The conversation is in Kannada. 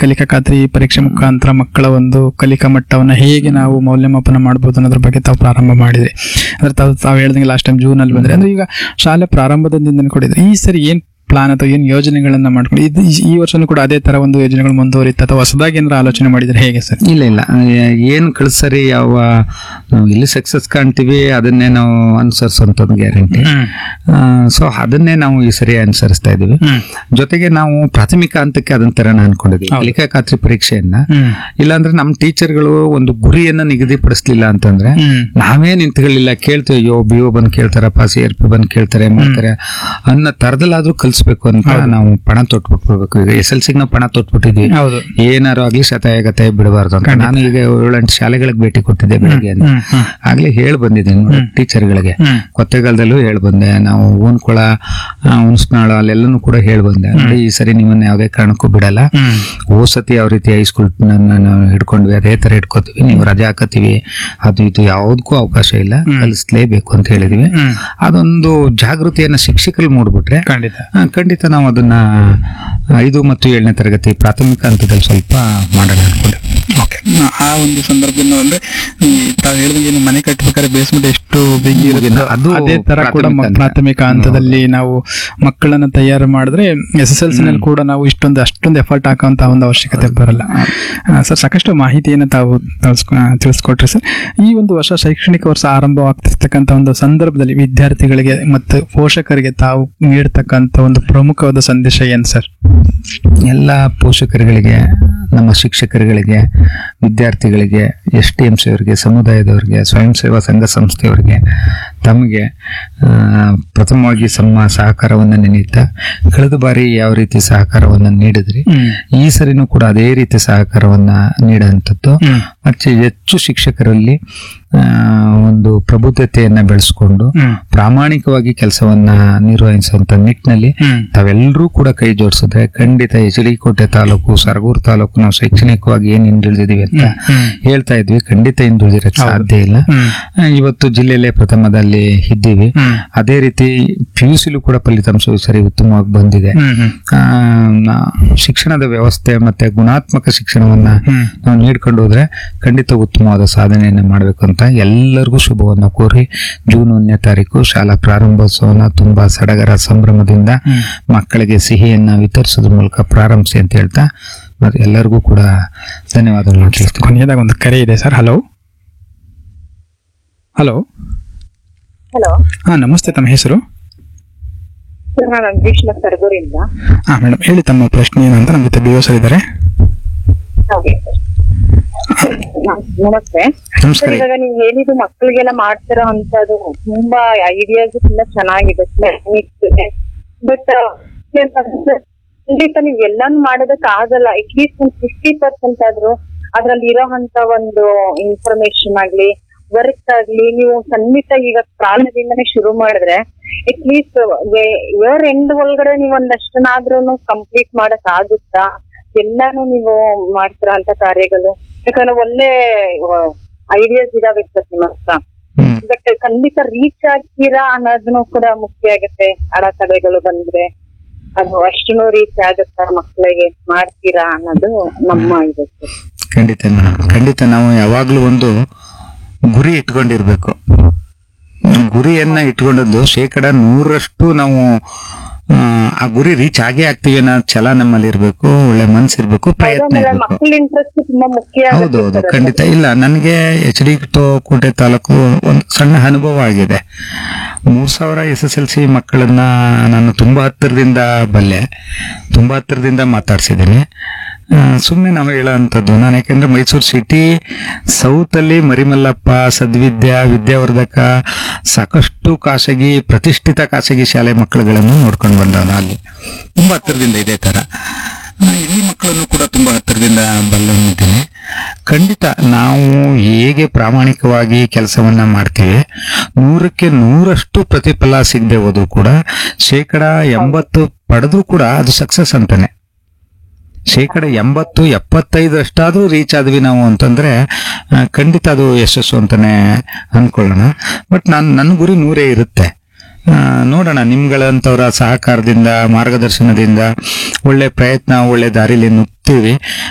ಕಲಿಕಾ ಖಾತ್ರಿ ಪರೀಕ್ಷೆ ಮುಖಾಂತರ ಮಕ್ಕಳ ಒಂದು ಕಲಿಕಾ ಮಟ್ಟವನ್ನು ಹೇಗೆ ನಾವು ಮೌಲ್ಯಮಾಪನ ಮಾಡ್ಬೋದು ಅನ್ನೋದ್ರ ಬಗ್ಗೆ ತಾವು ಪ್ರಾರಂಭ ಮಾಡಿದ್ರಿ ಅಂದ್ರೆ ತಾವು ತಾವು ಹೇಳ್ದಂಗೆ ಲಾಸ್ಟ್ ಟೈಮ್ ಜೂನ್ ಅಲ್ಲಿ ಬಂದ್ರೆ ಅಂದ್ರೆ ಈಗ ಶಾಲೆ ಪ್ರಾರಂಭದ ದಿನದಿಂದ ಕೊಡಿದ್ರೆ ಈ ಸರಿ ಏನ್ ಪ್ಲಾನ್ ಅಥವಾ ಏನ್ ಯೋಜನೆಗಳನ್ನ ಮಾಡ್ಕೊಂಡು ಇದು ಈ- ಈ ವರ್ಷನೂ ಕೂಡ ಅದೇ ತರ ಒಂದು ಯೋಜನೆಗಳು ಮುಂದುವರಿತ ಅಥವಾ ಹೊಸದಾಗಿ ಏನಾದ್ರು ಆಲೋಚನೆ ಮಾಡಿದ್ರೆ ಹೇಗೆ ಸರ್ ಇಲ್ಲ ಇಲ್ಲ ಏ- ಏನು ಕಳ್ಸರಿ ಯಾವ ನಾವು ಎಲ್ಲಿ ಸಕ್ಸಸ್ ಕಾಣ್ತೀವಿ ಅದನ್ನೇ ನಾವು ಅನುಸರಿಸುವಂಥದ್ದು ಗ್ಯಾರಂಟಿ ಸೊ ಅದನ್ನೇ ನಾವು ಈ ಸರಿ ಅನುಸರಿಸ್ತಾ ಇದೀವಿ ಜೊತೆಗೆ ನಾವು ಪ್ರಾಥಮಿಕ ಹಂತಕ್ಕೆ ಅದನ್ನ ತರೋಣ ಅನ್ಕೊಂಡಿದ್ವಿ ಕಲಿಕಾ ಖಾತ್ರಿ ಪರೀಕ್ಷೆಯನ್ನ ಇಲ್ಲಾಂದ್ರೆ ನಮ್ಮ ಟೀಚರ್ಗಳು ಒಂದು ಗುರಿಯನ್ನ ನಿಗದಿಪಡಿಸ್ಲಿಲ್ಲ ಅಂತಂದ್ರೆ ನಾವೇ ನಿಂತ್ಕೊಳ್ಳಿಲ್ಲ ಕೇಳ್ತೀವಿ ಅಯ್ಯೋ ಬಿ ಒ ಬಂದ್ ಕೇಳ್ತಾರಪ್ಪ ಸಿ ಆರ್ ಪಿ ಬಂದ್ ಕೇಳ್ತಾರೆ ಮಾಡ್ತಾರೆ ಅನ್ನೋ ತರದಲ್ಲಾದ್ರೂ ಕಲಿಸ್ಬೇಕು ಅಂತ ನಾವು ಪಣ ತೊಟ್ಬಿಟ್ಬಿಡ್ಬೇಕು ಈಗ ಎಸ್ ಎಲ್ ಸಿಗೆ ನಾವು ಪಣ ತೊಟ್ಬಿಟ್ಟಿದ್ವಿ ಹೌದು ಏನಾರು ಆಗ್ಲಿ ಶತಾಯಗತಾಯ ಬಿಡಬಾರ್ದು ಅಂತ ನಾನು ಈಗ ಏಳೆಂಟು ಶಾಲೆಗಳಿಗೆ ಭೇಟಿ ಕೊಟ್ಟಿದ್ದೆ ಬೆಳಿಗ್ಗೆ ಅಂತ ಆಗ್ಲೇ ಹೇಳಿ ಬಂದಿದ್ದೀನಿ ಟೀಚರ್ಗಳಿಗೆ ಕೊತ್ತೆಗಾಲದಲ್ಲೂ ಹೇಳಿ ಬಂದೆ ನಾವು ಊನ್ಕೊಳ ಹುಣಸ್ನಾಳ ಅಲ್ಲೆಲ್ಲನೂ ಕೂಡ ಹೇಳಿ ಬಂದೆ ನೋಡಿ ಈ ಸರಿ ನಿಮ್ಮನ್ನ ಯಾವುದೇ ಕಾರಣಕ್ಕೂ ಬಿಡಲ್ಲ ಹೋದ್ ಸತಿ ಯಾವ ರೀತಿ ಹೈಸ್ಕೂಲ್ ನಾವು ಹಿಡ್ಕೊಂಡ್ವಿ ಅದೇ ತರ ಹಿಡ್ಕೋತೀವಿ ನೀವು ರಜೆ ಹಾಕತ್ತೀವಿ ಅದು ಇದು ಯಾವುದಕ್ಕೂ ಅವಕಾಶ ಇಲ್ಲ ಕಲಿಸ್ಲೇಬೇಕು ಅಂತ ಹೇಳಿದ್ವಿ ಅದೊಂದು ಜಾಗೃತಿಯನ್ನ ಶಿಕ್ಷಕರು ಮೂಡ್ಬಿಟ್ರೆ ಖಂಡಿತ ಆ, ಖಂಡಿತ ನಾವು ಅದನ್ನ ಐದು ಮತ್ತು ಏಳನೇ ತರಗತಿ ಪ್ರಾಥಮಿಕ ಹಂತದಲ್ಲಿ ಸ್ವಲ್ಪ ಮಾಡೋಣ ಅನ್ಕೊಂಡೆ ಓಕೆ ಆ ಒಂದು ಸಂದರ್ಭದಲ್ಲಿ ಅಂದ್ರೆ ಈ ತಾವು ಹೇಳಿದಂಗೆ ಏನು ಮನೆ ಕಟ್ಟಬೇಕಾದ್ರೆ ಬೇಸ್ಮೆಂಟ್ ಎಷ್ಟು ಬಿಗಿ ಇರುತ್ತೋ ಅದು ಅದೇ ತರ ಕೂಡ ಮ- ಪ್ರಾಥಮಿಕ ಹಂತ. ಪ್ರಾಥಮಿಕ ಹಂತದಲ್ಲಿ ನಾವು ಮಕ್ಕಳನ್ನ ತಯಾರು ಮಾಡಿದ್ರೆ ಎಸ್ ಎಸ್ ಎಲ್ ಸಿ ನಲ್ಲಿ ಕೂಡ ನಾವು ಇಷ್ಟೊಂದು ಅಷ್ಟೊಂದು ಎಫರ್ಟ್ ಹಾಕುವಂತ ಒಂದು ಅವಶ್ಯಕತೆ ಬರಲ್ಲ ಸರ್ ಸಾಕಷ್ಟು ಮಾಹಿತಿಯನ್ನು ತಾವು ತಳ್ಸ್ಕೊ- ಆ, ತಿಳಿಸ್ಕೊಟ್ರಿ ಸರ್ ಈ ಒಂದು ವರ್ಷ ಶೈಕ್ಷಣಿಕ ವರ್ಷ ಆರಂಭವಾಗ್ತಿರ್ತಕ್ಕಂಥ ಒಂದು ಸಂದರ್ಭದಲ್ಲಿ ವಿದ್ಯಾರ್ಥಿಗಳಿಗೆ ಮತ್ತು ಪೋಷಕರಿಗೆ ತಾವು ನೀಡ್ತಕ್ಕಂಥ ಒಂದು ಪ್ರಮುಖವಾದ ಸಂದೇಶ ಏನ್ ಸರ್ ಎಲ್ಲ ಪೋಷಕರುಗಳಿಗೆ ನಮ್ಮ ಶಿಕ್ಷಕರುಗಳಿಗೆ ವಿದ್ಯಾರ್ಥಿಗಳಿಗೆ ಎಸ್ ಟಿ ಎಂ ಸಿ ಅವರಿಗೆ ಸಮುದಾಯದವರಿಗೆ ಸ್ವಯಂ ಸೇವಾ ಸಂಘ ಸಂಸ್ಥೆಯವರಿಗೆ ತಮಗೆ ಆ, ಪ್ರಥಮವಾಗಿ ಸಮ ಸಹಕಾರವನ್ನು ನೆನೀತಾ ಕಳೆದ ಬಾರಿ ಯಾವ ರೀತಿ ಸಹಕಾರವನ್ನು ನೀಡಿದ್ರಿ ಈ ಸರಿನೂ ಕೂಡ ಅದೇ ರೀತಿ ಸಹಕಾರವನ್ನ ನೀಡುವಂಥದ್ದು ಮತ್ತೆ ಹೆಚ್ಚು ಶಿಕ್ಷಕರಲ್ಲಿ ಆ, ಒಂದು ಪ್ರಬುದ್ಧತೆಯನ್ನ ಬೆಳೆಸ್ಕೊಂಡು ಪ್ರಾಮಾಣಿಕವಾಗಿ ಕೆಲಸವನ್ನ ನಿರ್ವಹಿಸುವಂತ ನಿಟ್ಟಿನಲ್ಲಿ ತಾವೆಲ್ಲರೂ ಕೂಡ ಕೈ ಜೋಡಿಸಿದ್ರೆ ಖಂಡಿತ ಎಚ್ ಡಿ ಕೋಟೆ ತಾಲೂಕು ಸರಗೂರು ತಾಲೂಕು ನಾವು ಶೈಕ್ಷಣಿಕವಾಗಿ ಏನ್ ಹಿಂದುಳಿದಿದೀವಿ ಅಂತ ಹೇಳ್ತಾ ಇದ್ವಿ ಖಂಡಿತ ಹಿಂದುಳಿದಿರಕ್ಕೆ ಸಾಧ್ಯ ಇಲ್ಲ ಆ, ಇವತ್ತು ಜಿಲ್ಲೆಯಲ್ಲೇ ಪ್ರಥಮದಲ್ಲಿ ಇದ್ದೀವಿ ಅದೇ ರೀತಿ ಪಿ ಯು ಸಿಲೂ ಕೂಡ ಫಲಿತಾಂಶ ಈ ಸರಿ ಉತ್ತಮವಾಗಿ ಬಂದಿದೆ ಆ, ನಾ- ಶಿಕ್ಷಣದ ವ್ಯವಸ್ಥೆ ಮತ್ತೆ ಗುಣಾತ್ಮಕ ಶಿಕ್ಷಣವನ್ನ ನಾವು ನೀಡ್ಕೊಂಡು ಹೋದ್ರೆ ಖಂಡಿತ ಉತ್ತಮವಾದ ಸಾಧನೆಯನ್ನ ಮಾಡಬೇಕು ಅಂತ ಎಲ್ಲರಿಗೂ ಶುಭವನ್ನ ಕೋರಿ ಜೂನ್ ಒಂದನೇ ತಾರೀಕು ಶಾಲಾ ಪ್ರಾರಂಭೋತ್ಸವನ ತುಂಬಾ ಸಡಗರ ಸಂಭ್ರಮದಿಂದ ಮಕ್ಕಳಿಗೆ ಸಿಹಿಯನ್ನ ವಿತರಿಸೋದ್ರ ಮೂಲಕ ಪ್ರಾರಂಭಿಸಿ ಅಂತ ಹೇಳ್ತಾ ಮತ್ತೆ ಎಲ್ಲರಿಗೂ ಕೂಡ ಧನ್ಯವಾದಗಳನ್ನು ತಿಳಿಸ್ತೀನಿ ಕೊನೆಯದಾಗ ಒಂದು ಕರೆ ಇದೆ ಸರ್ ಹಲೋ ಹಲೋ ಹಲೋ ಹಾ ನಮಸ್ತೆ ತಮ್ಮ ಹೆಸರು ಸರ್ ನಾನು ಅಂಬರೀಶ್ನ ಸರಗೂರಿಂದ ಹಾ ಮೇಡಮ್ ಹೇಳಿ ತಮ್ಮ ಪ್ರಶ್ನೆ ಏನು ಅಂತ ನಮ್ಮ ಜೊತೆ ಬಿ ಸರ್ ಇದ್ದಾರೆ ಹಾಗೆ ಸರ್ ನಮಸ್ತೆ ನಮಸ್ಕಾರ ಸರ್ ಇವಾಗ ನೀವು ಹೇಳಿದ್ದು ಮಕ್ಕಳಿಗೆಲ್ಲ ಮಾಡ್ತಿರೋ ಅಂತದ್ದು ತುಂಬಾ ಐಡಿಯಾಸ್ ತುಂಬಾ ಚೆನ್ನಾಗಿದೆ ಬಟ್ ಖಂಡಿತ ನೀವು ಎಲ್ಲಾನು ಮಾಡೋದಕ್ಕೆ ಆಗಲ್ಲ ಅಟ್ಲೀಸ್ಟ್ ಒಂದು ಫಿಫ್ಟಿ ಪರ್ಸೆಂಟ್ ಆದ್ರೂ ಅದ್ರಲ್ಲಿ ಇರೋ ಅಂತ ಒಂದು ಇನ್ಫಾರ್ಮೇಶನ್ ಆಗ್ಲಿ ವರ್ಕ್ ಆಗ್ಲಿ ನೀವು ಖಂಡಿತ ಈಗ ಪ್ರಾರಂಭದಿಂದನೇ ಶುರು ಮಾಡಿದ್ರೆ ಅಟ್ಲೀಸ್ಟ್ ಇಯರ್ ಎಂಡ್ ಒಳಗಡೆ ನೀವು ಒಂದಷ್ಟನಾದ್ರೂ ಕಂಪ್ಲೀಟ್ ಮಾಡಕ್ ಆಗುತ್ತಾ ಎಲ್ಲಾನು ನೀವು ಮಾಡ್ತೀರಾ ಅಂತ ಕಾರ್ಯಗಳು ಯಾಕಂದ್ರೆ ಒಳ್ಳೆ ಐಡಿಯಾಸ್ ಇದಾವೆ ಸರ್ ನಿಮ್ಮ ಹತ್ರ ಹ್ಮ್. ಬಟ್ ಖಂಡಿತ ರೀಚ್ ಆಗ್ತೀರಾ ಅನ್ನೋದನ್ನು ಕೂಡ ಮುಖ್ಯ ಆಗುತ್ತೆ ಅಡೆತಡೆಗಳು ಬಂದ್ರೆ ಅದು ಅಷ್ಟನ್ನು ರೀಚ್ ಆಗುತ್ತಾ ಮಕ್ಕಳಿಗೆ ಮಾಡ್ತೀರಾ ಅನ್ನೋದು ನಮ್ಮ ಇದು ಸರ್ ಖಂಡಿತ ಮೇಡಮ್ ಖಂಡಿತ ನಾವು ಯಾವಾಗ್ಲೂ ಒಂದು ಗುರಿ ಇಟ್ಕೊಂಡಿರ್ಬೇಕು ಗುರಿಯನ್ನ ಇಟ್ಕೊಂಡದ್ದು ಶೇಕಡ ನೂರಷ್ಟು ನಾವು ಆ, ಆ ಗುರಿ ರೀಚ್ ಆಗೇ ಆಗ್ತೀವಿ ಅನ್ನೋ ಛಲ ನಮ್ಮಲ್ಲಿ ಇರ್ಬೇಕು ಒಳ್ಳೆ ಮನ್ಸಿರ್ಬೇಕು ಪ್ರಯತ್ನ ಆಮೇಲೆ ಇರ್ಬೇಕು ಮಕ್ಕಳ ಇಂಟ್ರೆಸ್ಟ್ ತುಂಬಾ ಮುಖ್ಯ ಹೌದು ಆಗುತ್ತೆ ಹೌದು ಸರ್ ಅದು. ಖಂಡಿತ ಇಲ್ಲ ನನಗೆ ಎಚ್ ಡಿ ಕೋಟೆ ತಾಲೂಕು ಒಂದು ಸಣ್ಣ ಅನುಭವ ಆಗಿದೆ ಮೂರ್ ಸಾವಿರ ಎಸ್ ಎಸ್ ಎಲ್ ಸಿ ಮಕ್ಕಳನ್ನ ನಾನು ತುಂಬಾ ಹತ್ತಿರದಿಂದ ಬಲ್ಲೆ ತುಂಬಾ ಹತ್ತಿರದಿಂದ ಮಾತಾಡ್ಸಿದ್ದೀನಿ ಸುಮ್ಮನೆ ನಾವು ಹೇಳೋವಂಥದ್ದು ನಾನು ಯಾಕೆಂದ್ರೆ ಮೈಸೂರು ಸಿಟಿ ಸೌತ್ ಅಲ್ಲಿ ಮರಿಮಲ್ಲಪ್ಪ ಸದ್ವಿದ್ಯಾ ವಿದ್ಯಾವರ್ಧಕ ಸಾಕಷ್ಟು ಖಾಸಗಿ ಪ್ರತಿಷ್ಠಿತ ಖಾಸಗಿ ಶಾಲೆ ಮಕ್ಕಳುಗಳನ್ನು ನೋಡ್ಕೊಂಡು ಬಂದವನು ಅಲ್ಲಿ ತುಂಬಾ ಹತ್ತಿರದಿಂದ ಇದೇ ತರ ಆ, ಇಲ್ಲಿ ಮಕ್ಕಳನ್ನು ಕೂಡ ತುಂಬಾ ಹತ್ತಿರದಿಂದ ಬಲ್ಲವನಿದ್ದೇನೆ ಖಂಡಿತ ನಾವು ಹೇಗೆ ಪ್ರಾಮಾಣಿಕವಾಗಿ ಕೆಲಸವನ್ನ ಮಾಡ್ತೀವಿ ನೂರಕ್ಕೆ ನೂರಷ್ಟು ಪ್ರತಿಫಲ ಸಿಗದೆ ಹೋದ್ರು ಕೂಡ ಶೇಕಡ ಎಂಬತ್ತು ಪಡೆದ್ರೂ ಕೂಡ ಅದು ಸಕ್ಸಸ್ ಅಂತಾನೆ ಶೇಕಡ ಎಂಬತ್ತು ಎಪ್ಪತ್ತೈದರಷ್ಟಾದ್ರೂ ರೀಚ್ ಆದ್ವಿ ನಾವು ಅಂತಂದ್ರೆ ಆ, ಖಂಡಿತ ಅದು ಯಶಸ್ಸು ಅಂತಾನೆ ಅನ್ಕೊಳ್ಳೋಣ ಬಟ್ ನಾನು ನನ್ನ ಗುರಿ ನೂರೇ ಇರುತ್ತೆ ಆ, ನೋಡೋಣ ನಿಮ್ಗಳಂತವರ ಸಹಕಾರದಿಂದ ಮಾರ್ಗದರ್ಶನದಿಂದ ಒಳ್ಳೆ ಪ್ರಯತ್ನ ಒಳ್ಳೆ ದಾರಿಲಿ ನುಗ್ತೀವಿ